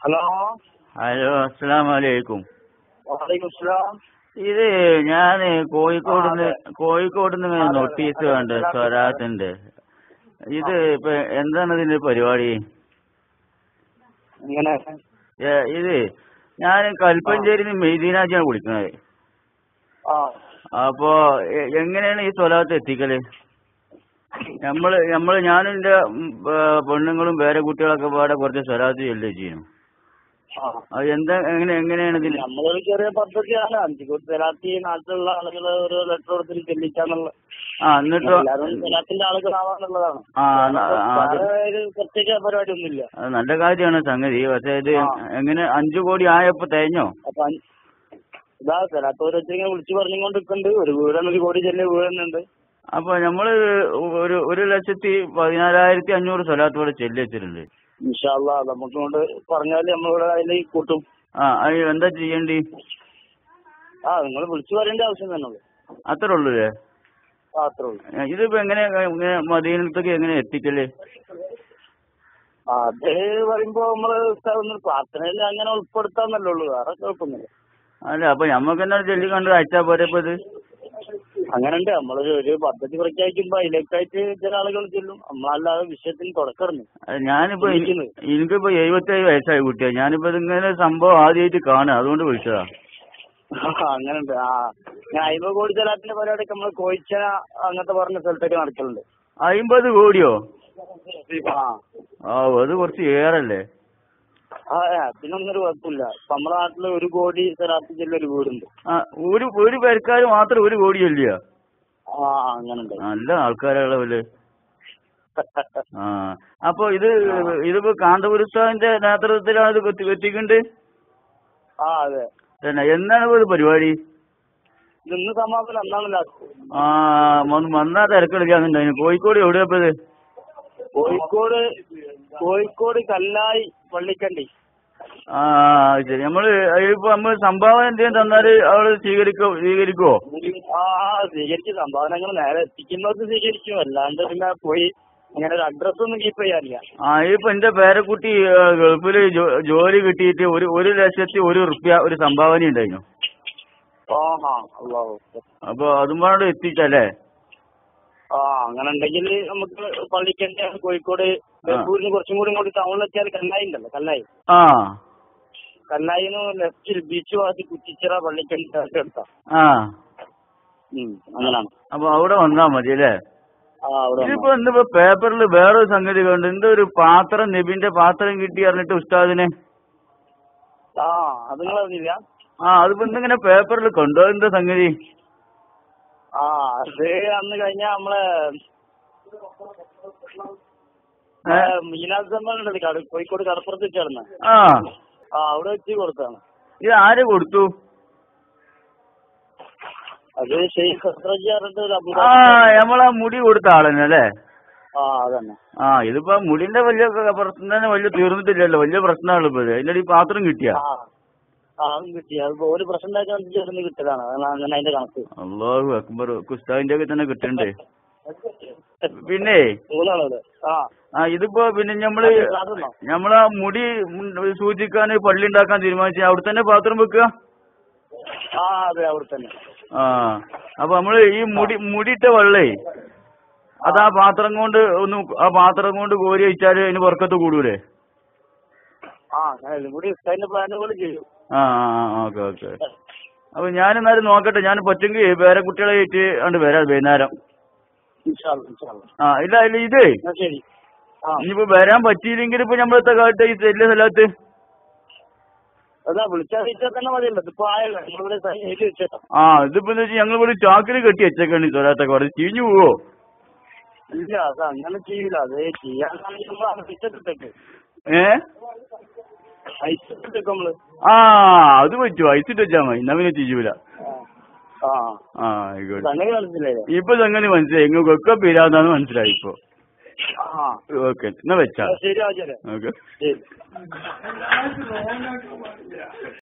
Hello hello അസ്സലാം വലൈക്കും വലൈക്കും സ്ലാം ഇത് ഞാൻ കോഴിക്കോട് നിന്ന് കോഴിക്കോട് നിന്ന് ഇങ്ങനെ നോട്ടീസ് കണ്ട് സ്വരാത്തിന്റെ ഇത് ഇപ്പൊ എന്താണ് ഇതിന്റെ പരിപാടി ഇങ്ങനെ ഏ, ഇത് ഞാൻ കൽപ്പഞ്ചേരി മെയ്തീനാജിയാണ് വിളിക്കുന്നത് ആ അപ്പോ എ- എങ്ങനെയാണ് ഈ സ്വലാത്ത് എത്തിക്കല് നമ്മള് നമ്മള് ഞാനും എന്റെ ഉം, ഏ, പെണ്ണുങ്ങളും വേറെ കുട്ടികളൊക്കെ പാടെ കുറച്ച് സ്വലാത്ത് ചെല്ലുകയും ചെയ്യണം ആ അത് എന്താ എങ്ങനെ എങ്ങനെയാണ് ഇതിന് നമ്മളൊരു ചെറിയ പദ്ധതിയാണ് അഞ്ചു കോടി തെലാത്തി നാട്ടിലുള്ള ആളുകൾ ഒരു ലെറ്റർ കൊടുത്തിട്ട് ചെല്ലിക്കാന്നുള്ള ആ എന്നിട്ടോ എല്ലാവരും തെലാത്തിന്റെ ആളുകളാവാന്നുള്ളതാണ് ആ ന- ആ, അത് വേറെ ഒരു പ്രത്യേക പരിപാടി ഒന്നുമില്ല അത് നല്ല കാര്യമാണ് സംഗതി പക്ഷെ ഇത് ആ. എങ്ങനെ അഞ്ചു കോടി ആയപ്പോ തേഞ്ഞോ അപ്പൊ അഞ്ച്- ഇതാ തെലാത്ത ഓരോരുത്തരിങ്ങനെ വിളിച്ചു പറഞ്ഞുകൊണ്ടിരിക്കുന്നുണ്ട് ഒരു വീടാണ് ഒരു കോടി ചെല്ലിയ വീടുന്നുണ്ട് അപ്പൊ നമ്മള് ഒരു ഒരു ലക്ഷത്തി പതിനാലായിരത്തി അഞ്ഞൂറ് സ്വലാത്തോടെ ചെല്ലി വെച്ചിട്ടുണ്ട് ഇൻഷാല്ല നമുക്ക് കൊണ്ട് പറഞ്ഞാല് നമ്മളിവിടെ അതിൽ കൂട്ടും ആ അത് എന്താ ചെയ്യണ്ടി ആ നിങ്ങൾ വിളിച്ചു പറയേണ്ട ആവശ്യം തന്നെ ഉള്ളു അത്രേ ഉള്ളൂ അല്ലേ ആ അത്രേ ഉള്ളൂ ഇതിപ്പോ എങ്ങനെ ഇങ്ങനെ മദീനത്തേക്ക് എങ്ങനെ എത്തിക്കല് ആ, അത് പറയുമ്പോ നമ്മള് ഒന്ന് പ്രാർത്ഥനയിൽ അങ്ങനെ ഉൾപ്പെടുത്താന്നല്ലേ ഉള്ളൂ വേറെ കുഴപ്പമൊന്നുമില്ല അല്ല അപ്പൊ ഞമ്മക്ക് എന്നാ ചെല്ലി കണ്ട് അയച്ചാ പോരെ ഇപ്പൊ ഇത് അങ്ങനെയുണ്ട് നമ്മളൊരു ഒരു പദ്ധതി പ്രഖ്യാപിക്കുമ്പോ അതിലേക്കായിട്ട് ചില ആളുകൾ ചെല്ലും നമ്മളല്ലാതെ വിഷയത്തിന് തുടക്കറുന്നു അത് ഞാനിപ്പോ എനി- വിളിക്കുന്നത്. എനിക്കിപ്പോ എഴുപത്തേഴ് വയസ്സായി കുട്ടിയാ ഞാനിപ്പോ ഇതിങ്ങനെ സംഭവം ആദ്യമായിട്ട് കാണാം അതുകൊണ്ട് വിളിച്ചതാ അങ്ങനെയുണ്ട് ആ ഞാൻ അയ്മ കോടി ജലാത്തിന്റെ പരിപാടിയൊക്കെ നമ്മള് കോയിച്ചന അങ്ങനത്തെ പറഞ്ഞ സ്ഥലത്തൊക്കെ നടക്കലുണ്ട് അയിമ്പത് കോടിയോ ആ ആ അത് കുറച്ച് ഏറല്ലേ ആ ഏ, അതിനൊന്നൊരു കുഴപ്പമില്ല ഇപ്പൊ നമ്മുടെ നാട്ടില് ഒരു കോടി സ്ഥലത്ത് ജില്ല ഒരു വീടുണ്ട് ആ ഒരു ഒരു പേർക്കാർ മാത്രം ഒരു കോടി അല്ലയോ ആ അങ്ങനുണ്ട് നല്ല ആൾക്കാരുള്ളവര് ആ അപ്പൊ ഇത് ഇതിപ്പോ കാന്തപുരസ്വാമിന്റെ നേതൃത്വത്തിലാണ് ഇത് എത്തി- എത്തിക്കുന്നുണ്ട് ആ അതെ തന്നെ എന്നാണ് ഇപ്പൊ ഇത് പരിപാടി ഇത് ഇന്ന് സമാപനം അന്നാണ് ലാസ്റ്റ് ആ വന്ന് വന്നാ തിരക്കെടുക്കാന്നുണ്ടായിരുന്നു കോഴിക്കോട് എവിടെയാ ഇപ്പൊ ഇത് കോഴിക്കോട് കോഴിക്കോട് കല്ലായി പള്ളിക്കണ്ടി ആ ശരി നമ്മള് ഇപ്പൊ നമ്മള് സംഭാവന എന്തെങ്കിലും തന്നാല് അവള് സ്വീകരിക്കോ സ്വീകരിക്കോ ആ സ്വീകരിച്ചു സംഭാവനകൾ നേരെ എത്തിക്കുന്നവർക്ക് സ്വീകരിക്കും അല്ലാണ്ട് പിന്നെ പോയി അങ്ങനെ ഒരു അഡ്രസ് ഒന്നും കീപ്പ് ചെയ്യാറില്ല ആ ഇപ്പൊ എന്റെ പേരക്കുട്ടി ആ, ഗൾഫില് ജോ- ജോലി കിട്ടിയിട്ട് ഒരു ഒരു ലക്ഷത്തി ഒരു റുപ്യ ഒരു സംഭാവന ഉണ്ടായിരുന്നു ആഹാ അള്ളാഹു അപ്പൊ അതും പാടെ എത്തിച്ചല്ലേ ആ അങ്ങനെ ഉണ്ടെങ്കിൽ നമുക്ക് പള്ളിക്കണ്ടി കോഴിക്കോട് ബേപ്പൂരിന് കുറച്ചും കൂടി ഇങ്ങോട്ട് ടൗണിലെത്തിയാൽ കല്ലായി ഉണ്ടല്ലോ കല്ലായി ആ കല്ലായിന്ന് ലെഫ്റ്റിൽ ബീച്ച് ഭാഗത്ത് കുറ്റിച്ചിറ പള്ളിക്കണ്ടി ഒക്കെ എടുത്താ ആ ഉം അങ്ങനാണ് അപ്പൊ അവിടെ വന്നാ മതി അല്ലേ ആ അവിടെ വന്നോ. ഇതിപ്പോ ഇന്നിപ്പോ പേപ്പറിൽ വേറൊരു സംഗതി കണ്ടു എന്തോ ഒരു പാത്രം നബിന്റെ പാത്രം കിട്ടി പറഞ്ഞിട്ട് ഉസ്താദിനെ ആ അത് നിങ്ങൾ അറിഞ്ഞില്ല ആ അതിപ്പോ എന്തിങ്ങനെ പേപ്പറിൽ കണ്ടോ എന്താ സംഗതി ആ അത് അന്ന് കഴിഞ്ഞ നമ്മളെ ഏ? മീനാസ് സമ്മാനുണ്ടല്ലോ കട കോഴിക്കോട് കടപ്പുറത്ത് വെച്ച് നടന്ന ആ ആ അവിടെ വെച്ച് കൊടുത്താണ് ഇത് ആര് കൊടുത്തു അത് ഷെയ്ഖ് ഖസ്റജി പറഞ്ഞിട്ട് ഒരു ആ അബുദാബി നമ്മളാ മുടി കൊടുത്ത ആളന്നെ അല്ലേ ആ അതന്നെ ആ ഇതിപ്പോ മുടിന്റെ വലിയ പ്രശ്നം തന്നെ വലിയ തീർന്നിട്ടില്ലല്ലോ വലിയ പ്രശ്നമാണ് ഇപ്പൊ ഇത് അതിന്റെ ഈ പാത്രം കിട്ടിയ ആ ആ അതും കിട്ടി അത് ഒരു പ്രശ്നം ഉണ്ടാക്കാൻ ചേർന്ന് കിട്ടിയതാണ് അതാണ് അങ്ങനെ അതിന്റെ കണക്ക് അള്ളാഹു അക്ബർ ഉസ്താദിന്റെ ഒക്കെ തന്നെ കിട്ടണ്ടേ പിന്നെ മൂന്നാളത് ആ ആ ഇതിപ്പോ പിന്നെ ഞമ്മള് അതൊന്നോ ഞമ്മളാ മുടി സൂചിക്കാൻ പള്ളി ഉണ്ടാക്കാൻ തീരുമാനിച്ച അവിടെ തന്നെ പാത്രം വെക്കുക ആ അതെ അവിടെ തന്നെ ആ അപ്പൊ നമ്മള് ഈ മുടി മുടിയിട്ട വെള്ളേ അത് ആ പാത്രം കൊണ്ട് ഒന്ന് ആ പാത്രം കൊണ്ട് കോരി വെച്ചാല് അതിന് പുറക്കത്ത് കൂടൂലേ ആ അങ്ങനെ ഇതും കൂടി അതിന്റെ പ്ലാനുകൾ ചെയ്യും ആ ആ ഓക്കെ ഓക്കെ അപ്പൊ ഞാൻ എന്നാലും നോക്കട്ടെ ഞാൻ പറ്റുമെങ്കിൽ വേറെ കുട്ടികളെ ആയിട്ട് കണ്ട് വരാം വൈകുന്നേരം ഇൻഷാല്ലാ ഇൻഷാല്ലാ ആ ഇല്ല ഇല്ല ഇതേ എന്നാ ശരി ആ ഇനിയിപ്പോ വരാൻ പറ്റിയില്ലെങ്കിൽ ഇപ്പൊ നമ്മളത്തെ കാലത്ത് ഈ ചെല്ലിയ സ്ഥലത്ത് അതാ വിളിച്ചാൽ വിളിച്ചാൽ തന്നെ മതിയല്ലോ ഇതിപ്പോ ആയല്ലോ നമ്മളിവിടെ സൈൻ എഴുതി വെച്ചേക്കാം ആ ഇതിപ്പോ എന്താ വെച്ചാൽ ഞങ്ങൾ ഇവിടെ ചാക്കിൽ കെട്ടി വെച്ചേക്കാണ് ഈ സ്വലാത്തൊക്കെ പറഞ്ഞ് ചീഞ്ഞു പോവോ ഇല്ല അത് അങ്ങനെ ചെയ്യൂല അത് ചെയ്യാനാണെങ്കിൽ നമ്മൾ ഐസിട്ടിട്ടേക്ക് ഏ ഐസിട്ടിട്ടേക്ക് നമ്മള് ആ അത് പറ്റുമോ ഐസിട്ട് വെച്ചാ മതി എന്നാ പിന്നെ ചെയ്യൂല ആ ആ ആയിക്കോട്ടെ സംഗതി മനസ്സിലായില്ലേ ഇപ്പൊ സംഗതി മനസ്സിലായി നിങ്ങൾക്കൊക്കെ പേരാന്നാന്ന് മനസ്സിലായി ഇപ്പൊ ആ ഓക്കെ എന്നാ വെച്ചാ ശരി ആചാര്യ ഓക്കെ ശരി